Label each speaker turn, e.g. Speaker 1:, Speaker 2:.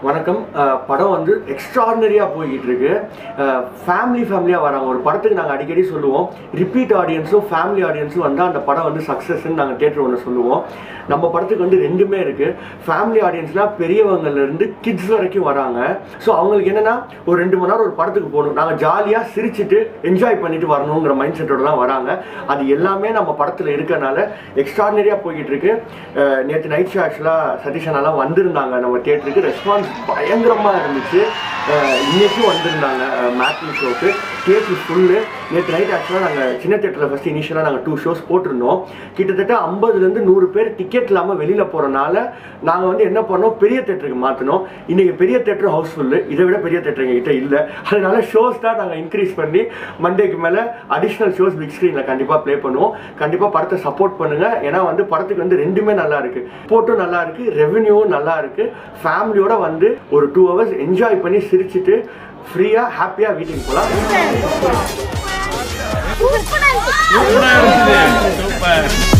Speaker 1: வணக்கம் அஹ் படம் வந்து எக்ஸ்ட்ராடினரியாக போய்கிட்டு இருக்கு ஃபேமிலி ஃபேமிலியாக வராங்க ஒரு படத்துக்கு நாங்கள் அடிக்கடி சொல்லுவோம் ரிப்பீட் ஆடியன்ஸும் ஃபேமிலி ஆடியன்ஸும் வந்தால் அந்த படம் வந்து சக்ஸஸ்ன்னு நாங்கள் தேட்டர் ஒன்று சொல்லுவோம் நம்ம படத்துக்கு வந்து ரெண்டுமே இருக்குது ஃபேமிலி ஆடியன்ஸ்னால் பெரியவங்கலேருந்து கிட்ஸ் வரைக்கும் வராங்க ஸோ அவங்களுக்கு என்னென்னா ஒரு ரெண்டு மணி நேரம் ஒரு படத்துக்கு போகணும் நாங்கள் ஜாலியாக சிரிச்சிட்டு என்ஜாய் பண்ணிட்டு வரணுங்கிற மைண்ட் செட்டோட தான் வராங்க அது எல்லாமே நம்ம படத்தில் இருக்கறனால எக்ஸ்ட்ராடினரியாக போய்கிட்டு இருக்கு நேற்று நைட் ஷோ ஆக்சுவலாக சதீஷனாலாம் வந்திருந்தாங்க நம்ம தியேட்டருக்கு ரெஸ்பான்ஸ் பயங்கரமாக இருந்துச்சு அஹ் இன்னைக்கும் வந்திருந்தாங்க மேட்னி ஷோக்கு தியேட்டர் ஃபுல்லு நேற்று நைட் ஆக்சுவலாக நாங்கள் சின்ன தேட்டரில் ஃபஸ்ட் இனிஷியலாக நாங்கள் டூ ஷோஸ் போட்டிருந்தோம் கிட்டத்தட்ட ஐம்பதுலேருந்து நூறு பேர் டிக்கெட் இல்லாமல் வெளியில் போகிறனால நாங்கள் வந்து என்ன பண்ணோம் பெரிய தேட்டருக்கு மாற்றினோம் இன்றைக்கி பெரிய தேட்டர் ஹவுஸ்ஃபுல்லு இதை விட பெரிய தேட்டர் எங்ககிட்ட இல்லை அதனால ஷோஸ் தான் நாங்கள் இன்க்ரீஸ் பண்ணி மண்டேக்கு மேலே அடிஷ்னல் ஷோஸ் பிக் ஸ்க்ரீனில் கண்டிப்பாக ப்ளே பண்ணுவோம் கண்டிப்பாக படத்தை சப்போர்ட் பண்ணுங்கள் ஏன்னா வந்து படத்துக்கு வந்து ரெண்டுமே நல்லா இருக்கு போட்டும் நல்லா இருக்கு ரெவென்யூவும் நல்லா இருக்கு ஃபேமிலியோட வந்து ஒரு டூ ஹவர்ஸ் என்ஜாய் பண்ணி சிரிச்சிட்டு ஃப்ரீயாக ஹாப்பியாக வீட்டுக்கு போகலாம்
Speaker 2: சூப்பரா இருக்கு
Speaker 3: சூப்பரா இருக்குது சூப்பர்